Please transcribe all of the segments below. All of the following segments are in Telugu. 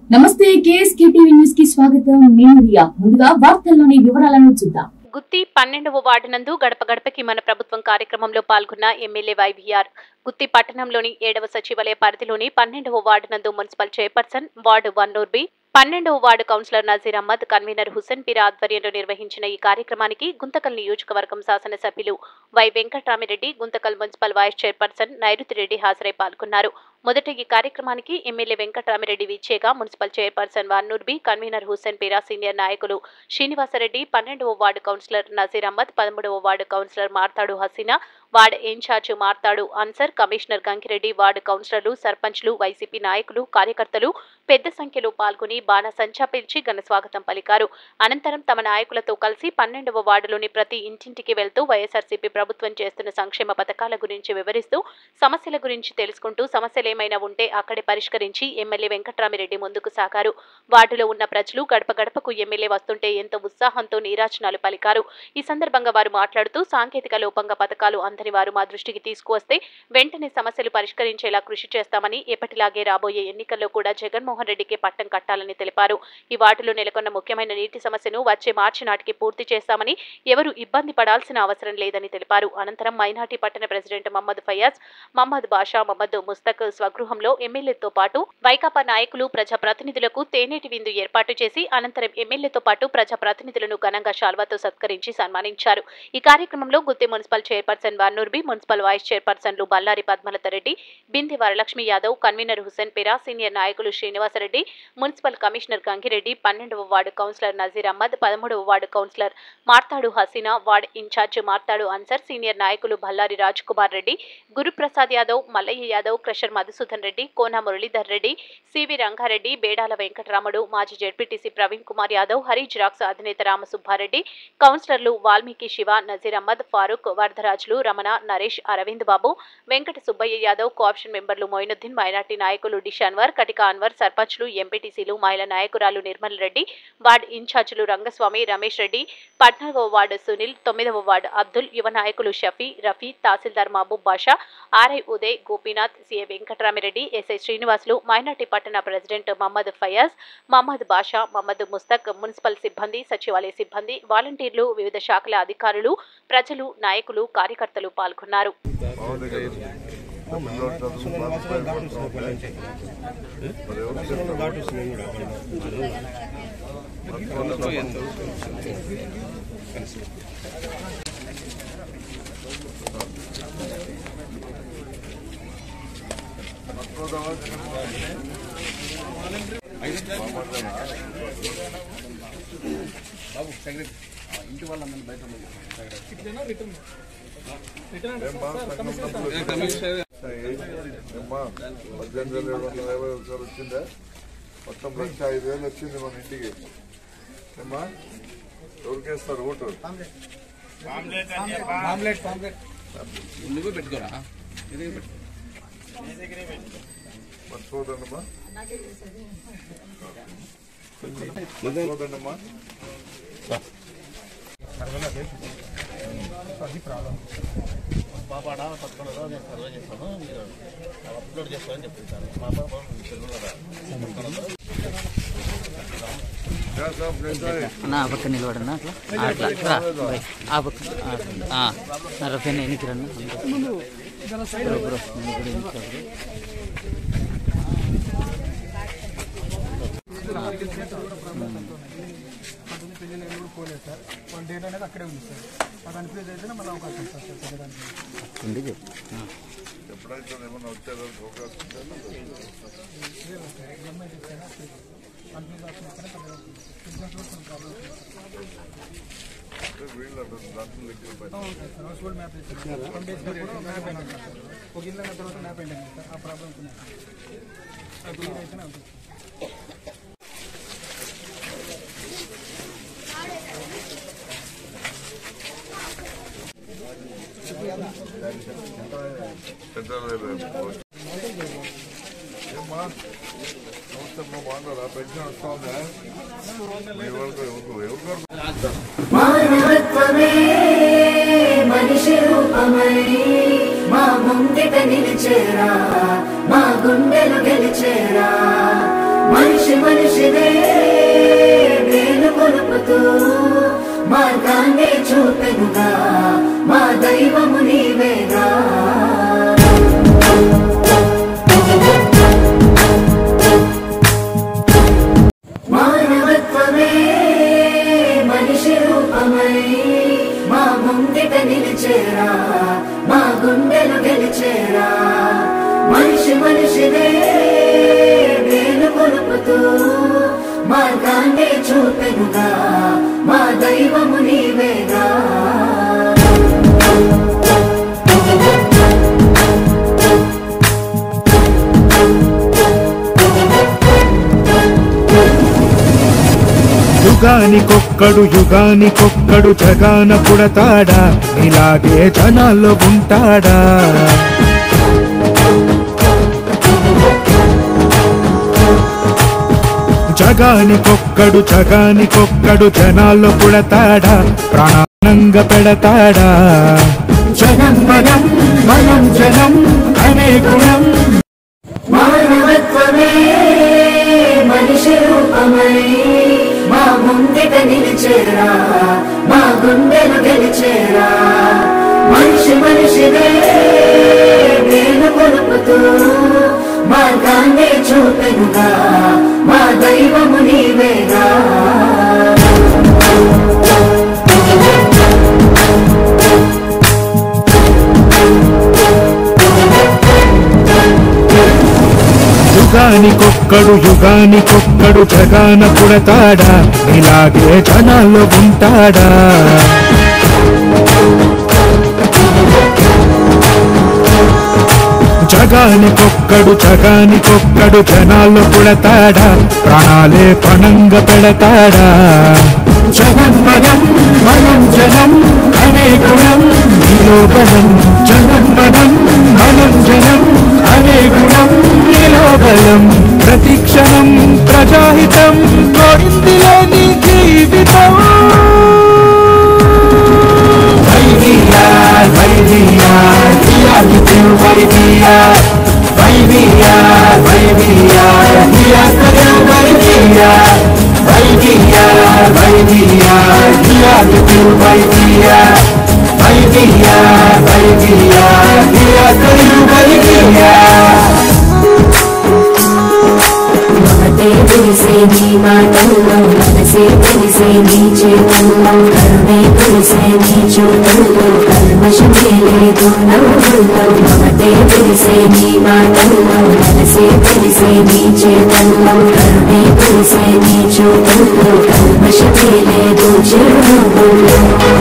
నమస్తే కేఎస్కే టీవీ న్యూస్ కి స్వాగతం నేను రియా ముందుగా వార్తల్లోని వివరాలను చూద్దాం గుత్తి పన్నెండవ వార్డు నందు గడప గడపకి మన ప్రభుత్వం కార్యక్రమంలో పాల్గొన్న ఎమ్మెల్యే వైబీఆర్ గుత్తి పట్టణంలోని ఏడవ సచివాలయ పరిధిలోని పన్నెండవ వార్డు నందు municipal chairperson ward one B పన్నెండవ ward councillor Nazeer Ahmed convener Hussain Peera ఆధ్వర్యంలో నిర్వహించిన ఈ కార్యక్రమానికి గుంతకల్ నియోజకవర్గం శాసనసభ్యులు Y Venkatramireddy Guntakal municipal vice chairperson Nairuthi Reddy హాజరై పాల్గొన్నారు మొదట ఈ కార్యక్రమానికి ఎమ్మెల్యే వెంకట్రామిరెడ్డి విచ్చేగా municipal chairperson Vannur Bi convener Hussain Peera senior నాయకులు శ్రీనివాసరెడ్డి పన్నెండవ వార్డు కౌన్సిలర్ నజీర్ అహ్మద్ పదమూడవ ward councillor Marthadu Haseena ward incharge Marthadu Ansar commissioner Gankireddy ward కౌన్సిలర్లు సర్పంచ్లు వైసీపీ నాయకులు కార్యకర్తలు పెద్ద సంఖ్యలో పాల్గొని బాణసంచా పిలిచి ఘన స్వాగతం పలికారు అనంతరం తమ నాయకులతో కలిసి పన్నెండవ వార్డులోని ప్రతి ఇంటింటికి వెళ్తూ వైఎస్ఆర్సీపీ ప్రభుత్వం చేస్తున్న సంక్షేమ పథకాల గురించి వివరిస్తూ సమస్యల గురించి తెలుసుకుంటూ సమస్యలేమైనా ఉంటే అక్కడే పరిష్కరించి ఎమ్మెల్యే వెంకట్రామిరెడ్డి ముందుకు సాగారు వార్డులో ఉన్న ప్రజలు గడప గడపకు ఎమ్మెల్యే వస్తుంటే ఎంతో ఉత్సాహంతో నీరాజనాలు పలికారు ఈ సందర్భంగా వారు మాట్లాడుతూ సాంకేతిక లోపంగా పథకాలు అందని వారు మా దృష్టికి తీసుకువస్తే వెంటనే సమస్యలు పరిష్కరించేలా కృషి చేస్తామని ఎప్పటిలాగే రాబోయే ఎన్నికల్లో కూడా జగన్మోహన్ రెడ్డికి పట్టం కట్టాలని తెలిపారు ఈ వార్డులో నెలకొన్న ముఖ్యమైన నీటి సమస్యను వచ్చే మార్చి నాటికి పూర్తి చేస్తామని ఎవరు ఇబ్బంది పడాల్సిన అవసరం లేదని తెలిపారు అనంతరం మైనార్టీ పట్టణ ప్రెసిడెంట్ మహమ్మద్ ఫయాజ్ మహమ్మద్ బాషా మహమ్మద్ ముస్తక్ స్వగృహంలో ఎమ్మెల్యేతో పాటు వైకాపా నాయకులు ప్రజాప్రతినిధులకు తేనేటి విందు ఏర్పాటు చేసి అనంతరం ఎమ్మెల్యేతో పాటు ప్రజాప్రతినిధులను ఘనంగా శాల్వాతో సత్కరించి సన్మానించారు ఈ కార్యక్రమంలో Gooty municipal chairperson Vannurbi municipal vice చైర్పర్సన్లు బల్లారి పద్మలత రెడ్డి బింది వరలక్ష్మి యాదవ్ కన్వీనర్ హుసేన్ పిరా సీనియర్ నాయకులు శ్రీనివాసరెడ్డి మున్సిపల్ కమిషనర్ గంగిరెడ్డి పన్నెండవ వార్డు కౌన్సిలర్ నజీర్ అహ్మద్ పదమూడవ ward councillor Marthadu Haseena ward incharge Marthadu Ansar senior నాయకులు బల్లారి రాజ్ కుమార్ రెడ్డి గురుప్రసాద్ యాదవ్ మల్లయ్య యాదవ్ క్రషర్ మధుసూదన్ రెడ్డి కోన మురళీధర్ రెడ్డి సివి రంగారెడ్డి బేడాల వెంకటరాముడు మాజీ జెడ్పీటీసీ ప్రవీణ్ కుమార్ యాదవ్ హరి జిరాక్స్ అధినేత రామసుబ్బారెడ్డి కౌన్సిలర్లు వాల్మీకి శివ నజీర్ అహ్మద్ ఫారూక్ వరదరాజులు రమణ నరేష్ అరవింద్ బాబు వెంకట సుబ్బయ్య యాదవ్ కోఆప్షన్ మెంబర్లు మొయినుద్దీన్ మైనార్టీ నాయకులు డిష్ అన్వర్ కటిక అన్వర్ సర్పంచ్లు ఎంపీటీసీలు మహిళా నాయకురాలు నిర్మల్ రెడ్డి వార్డ్ ఇన్ఛార్జీలు రంగస్వామి రమేష్ రెడ్డి పద్నాలుగవ వార్డు సునీల్ తొమ్మిదవ వార్డు అబ్దుల్ యువ నాయకులు షఫీ రఫీ తహసీల్దార్ Mahaboob Basha RI Uday Gopinath CA Venkataramireddy SI Srinivasulu minority పట్టణ ప్రెసిడెంట్ మహమ్మద్ ఫయాజ్ మహమ్మద్ బాషా మహమ్మద్ ముస్తక్ మున్సిపల్ సిబ్బంది సచివాలయ సిబ్బంది వాలంటీర్లు వివిధ శాఖల అధికారులు ప్రజలు నాయకులు కార్యకర్తలు పాల్గొన్నారు ఏమ్మా పద్దెనిమిది వేల ఏడు వందల యాభై ఒకసారి వచ్చిందా మొత్తం లక్ష ఐదు వేలు వచ్చింది మన ఇంటికి ఏమ్మా ఎవరికేస్తారు ఓటు నువ్వు పెట్టుకోరా మర్చిపోదండమ్మా మర్చిపోదండమ్మా क्या साहब कैसा है అన్న ఆ పక్క నిలబడన్నా అట్లా అట్లా అట్లా బై. ఆ పక్క ఆ, ఆ. నా రఫీన్ ఎన్నికి రన్నా బ్రో బ్రో నేను కూడా ఎన్నికి రా బ్రో. వన్ డేట్ అనేది అక్కడే ఉంది సార్ అది అనిపించేది అయితే మళ్ళీ అవకాశం సార్ సార్ తిరగడానికి ఉంది చెప్పు ఆ. ఎప్పుడైతే ఏమన్నా వచ్చేదానికి అవకాశం ఉందా? అంటే వీళ్ళు అట్లా దాంట్లో లెక్కలు పెట్టారు. సార్ హౌస్ హోల్డ్ మ్యాప్ ఇచ్చారు వన్ డేస్ కూడా మ్యాప్ అయినా సార్ ఒక ఇల్లు అయిన తర్వాత మ్యాప్ అయింది సార్ ఆ ప్రాబ్లం ఉంటుంది సార్ అది అయితేనే అవుతుంది సెంట్రల్ రైల్వే ఏమ్మా నమస్తే అమ్మా బాగున్నారా పెన్షన్ వస్తా ఉందా మీ వరకు ఎవరు ఎవరు మానవత్వమే మనిషి రూపమై మా ముంగిట నిలిచేరా మా గుండెలు గెలిచేరా మనిషి మనిషినే వేలు కొలుపుతూ మార్గాన్ని చూపెనుగా మా దైవము నీవేగా మానవత్వమే మనిషి రూపమై మా ముంగిట నిలిచేరా మా గుండెలు గెలిచేరా మనిషి మనిషినే వేలు కొలుపుతూ మార్గాన్ని చూపెనుగా మా దైవము నీవేగా యుగానికొక్కడు యుగానికొక్కడు జగాన పుడతాడా ఇలాగే జనాల్లో ఉంటాడా జగానికొక్కడు జగానికొక్కడు జనాల్లో పుడతాడా ప్రాణానంగా పెడతాడా జనం మనం మనం జనం అనే గుణం మానవత్వమే మనిషి రూపమై మా ముంగిట నిలిచేరా మా గుండెలు గెలిచేరా మనిషి మనిషినే వేలు కొలుపుతూ మార్గాన్ని చూపెనుగా మా దైవము నీవేగా యుగానికొక్కడు యుగానికొక్కడు జగాన పుడతాడా ఇలాగే జనాల్లో ఉంటాడా జగానికొక్కడు జగానికొక్కడు జనాల్లో పుడతాడా ప్రాణాలే పణంగా పెడతాడా జనం మనం మనం జనం అనే గుణం నీలో బలం జనం మనం మనం జనం అనే గుణం నీలో బలం ప్రతి క్షణం ప్రజాహితం కోరిందిలే నీ జీవితం YVR YVR reality YVR YVR YVR reality YVR YVR YVR reality YVR YVR YVR reality YVR మమతే తెలిసే నీ మాటల్లో మనసే తెలిసే నీ చేతుల్లో కరుణే తెలిసే నీ చూపుల్లో కల్మషమే లేదు నవ్వుల్లో మమతే తెలిసే నీ మాటల్లో మనసే తెలిసే నీ చేతుల్లో కరుణే తెలిసే నీ చూపుల్లో కల్మషమే లేదు చిరునవ్వుల్లో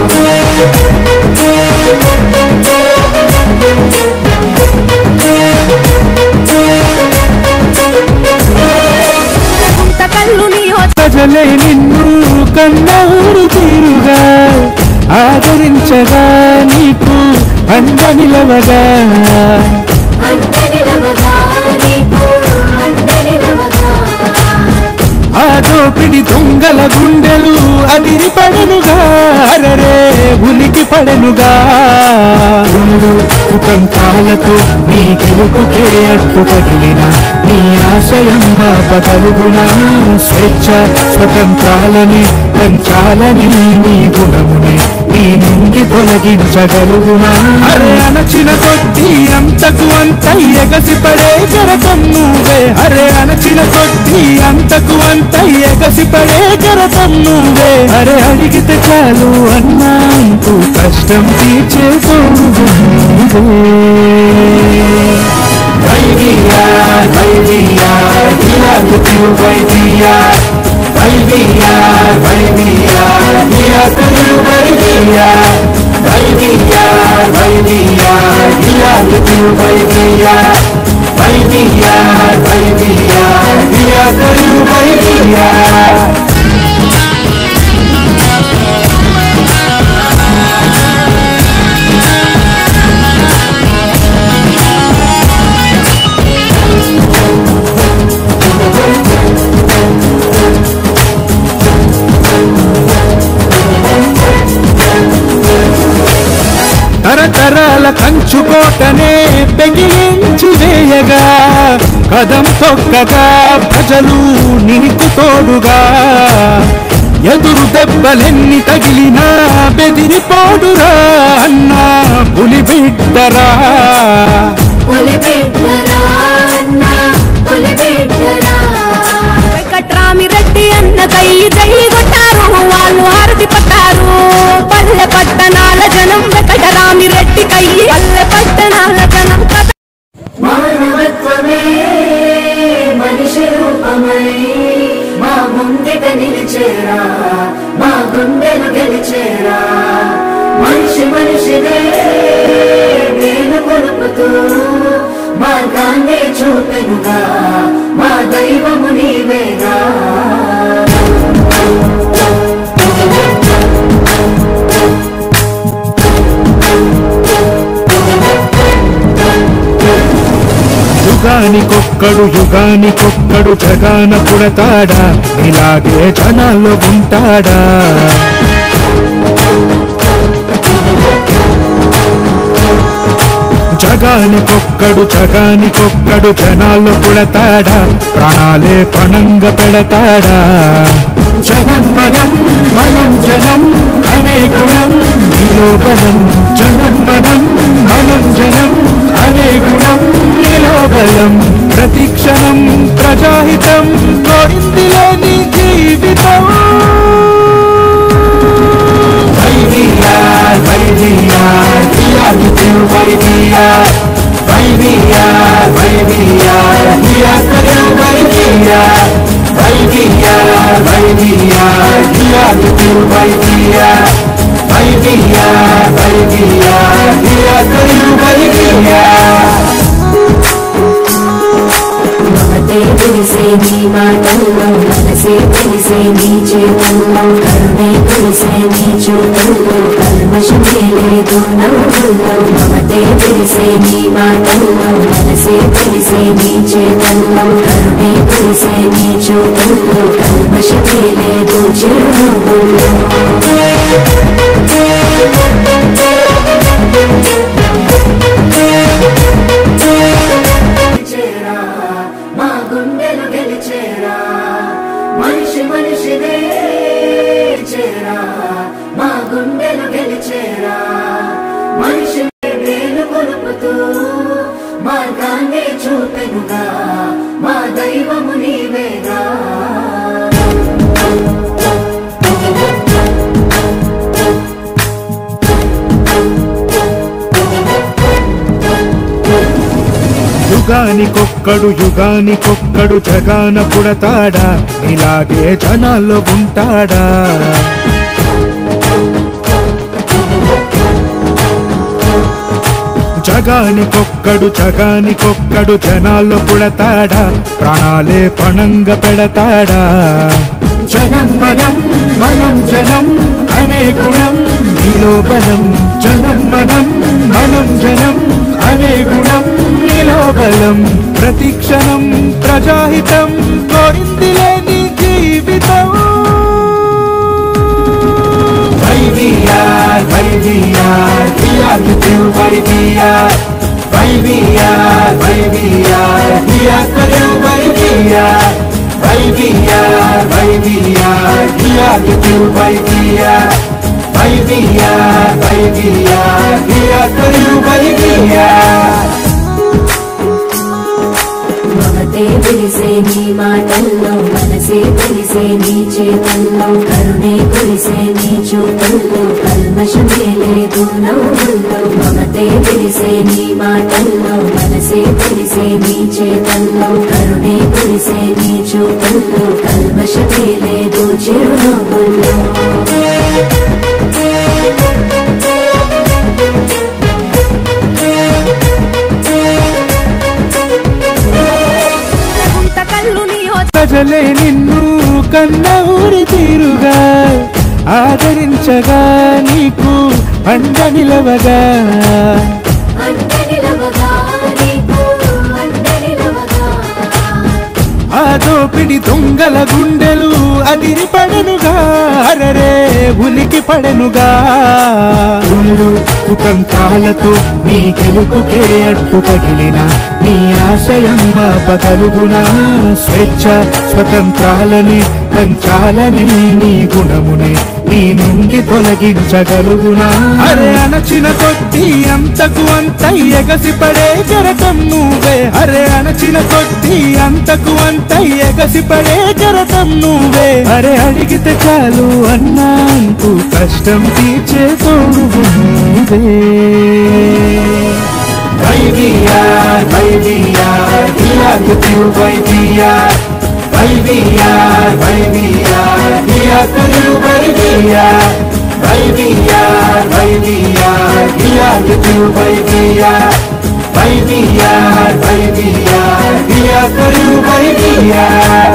ప్రజలే నిన్ను కన్నూరు తీరుగా ఆదరించగా నీకు అండ నిలవగా అంతనిలవగా నీకు అంతనిలవగా ఆ దోపిడి దొంగల గుండెలు అదిరి పడనుగా అరరే ఉనికి పడనుగా కుటంకాలతో నీ గెలుపుకే అడ్డు తగిలిన నీ ఆశయం పదలుగున స్వేచ్ఛ స్వతంత్రాలని పెంచాలని నీ గుణముని నీ నుండి తొలగించగలుగునా అరే అనచిన కొద్ది అంతకు అంత ఎగసి పడే గరతం నువ్వే అరే అనచిన కొద్ది అంతకు అంత ఎగసి పడే గరతం నువ్వే అరే అడిగితే చాలు అన్నా అంటూ కష్టం తీర్చేసోడు వైవిఆర్ వైవిఆర్ ఇలాంటి వైవిఆర్ వైవిఆర్ వైవిఆర్ ఇలాంటి వైవిఆర్ వైవిఆర్ వైవిఆర్ ఇలాంటి వైవిఆర్ వైవిఆర్ వైవిఆర్ ఇలాంటి వైవిఆర్ తరతరాల కంచుకోటనే పెగిలించి వేయగా పదం తొక్కగా ప్రజలు నీకు తోడుగా ఎదురు దెబ్బలెన్ని తగిలినా బెదిరిపోడురా అన్నా పులి బిడ్డరా పులిబిడ్డరా అన్నా పులిబిడ్డరా వెంకట్రామిరెడ్డి అన్న కై జై కొట్టారు వాళ్ళు హారతి పట్టారు పల్లె పట్టణాల జనం వెంకటరామిరెడ్డి కై పల్లె పట్టణాల జనం కథ మానవత్వమే మనిషి రూపమై మా ముంగిట నిలిచేరా మా గుండెను గెలిచేరా మనిషి మనిషినే నేను కొలుపుతూ మార్గాన్ని చూపెనుగా మా దైవము నీవేగా యుగానికొక్కడు యుగానికొక్కడు జగాన పుడతాడా ఇలాగే జనాల్లో ఉంటాడా జగానికొక్కడు జగానికొక్కడు జనాల్లో పుడతాడా ప్రాణాలే పణంగా పెడతాడా జనం మనం మనం జనం అనే గుణం నీలో బలం జనం మనం మనం జనం అనే గుణం నీలో బలం ప్రతి క్షణం ప్రజాహితం కోరిందిలే నీ జీవితం వైవిఆర్ వైవిఆర్ హియాకితిల్ వైవిఆర్ వైవిఆర్ వైవిఆర్ హియాకితిల్ వైవిఆర్ వైవిఆర్ వైవిఆర్ హియాకితిల్ వైవిఆర్ వైవిఆర్ వైవిఆర్ హియాకితిల్ వైవిఆర్ మమతే తెలిసే నీ మాటల్లో మనసే తెలిసే నీ చేతుల్లో కరుణే తెలిసే నీ చూపుల్లో కల్మషమే లేదు నవ్వుల్లో మమతే తెలిసే నీ మాటల్లో మనసే తెలిసే నీ చేతుల్లో కరుణే తెలిసే నీ చూపుల్లో కల్మషమే లేదు చిరునవ్వుల్లో చేరా మా గుండెలు గెలిచేరా మనిషి మనిషినే చేరా మా గుండెలు గెలిచేరా మనిషి వేలు కొలుపుతూ మార్గాన్ని చూపెనుగా మా దైవము నీవేగా యుగానికొక్కడు యుగానికొక్కడు జగాన పుడతాడా ఇలాగే జనాల్లో ఉంటాడా జగానికొక్కడు జగానికొక్కడు జనాల్లో పుడతాడా ప్రాణాలే పణంగా పెడతాడా జనం మనం మనం జనం అనే గుణం నీలో బలం జనం మనం మనం జనం అనే గుణం నీలో బలం ప్రతి క్షణం ప్రజాహితం కోరిందిలే నీ జీవితం వైవిఆర్ వైవిఆర్ హియాకితిల్ వైవిఆర్ వైవిఆర్ వైవిఆర్ హియాకితిల్ వైవిఆర్ వైవిఆర్ వైవిఆర్ హియాకితిల్ వైవిఆర్ వైవిఆర్ వైవిఆర్ హియాకితిల్ వైవిఆర్ మమతే తెలిసే నీ మాటల్లో మనసే తెలిసే నీ చేతల్లో కరుణే కురిసే నీ చూపుల్లో కల్మషమే లేదు నవ్వుల్లో మమతే తెలిసే నీ మాటల్లో మనసే తెలిసే నీ చేతల్లో కరుణే కురిసే నీ చూపుల్లో కల్మషమే లేదు చిరునవ్వుల్లో గుంట కళ్ళు నీ ప్రజలే నిన్ను కన్న ఊరి తీరుగా ఆదరించగా నీకు అండ నిలవగా అంట నిలవగా నీకు అంట నిలవగా ఆ దోపిడి దొంగల గుండెలు అదిరి పడనుగా అరరే ఉనికి పడెనుగా ఉళ్ళు కుతంత్రాలతో నీ గెలుపుకే అడ్డు తగిలిన నీ ఆశయం బాపగలుగునా స్వేచ్ఛ స్వతంత్రాలని పంచాలని నీ గుణమునే నీ నుండి తొలగించగలుగునా అరే అణచిన కొద్దీ అంతకు అంత ఎగసిపడే జరటం నువ్వే అరే అణచిన కొద్దీ అంతకు అంత ఎగసిపడే జరటం నువ్వే అరే అడిగితే చాలు అన్నా అంటూ కష్టం తీర్చే తోడు నువ్వే వైవిఆర్ వైవిఆర్ ఇలాగ వైవిఆర్ వైవిఆర్ వైవిఆర్ ఇలాగ వైవిఆర్ వైవిఆర్ వైవిఆర్ ఇలాగ వైవిఆర్ వైవిఆర్ వైవిఆర్ ఇలాగ వైవిఆర్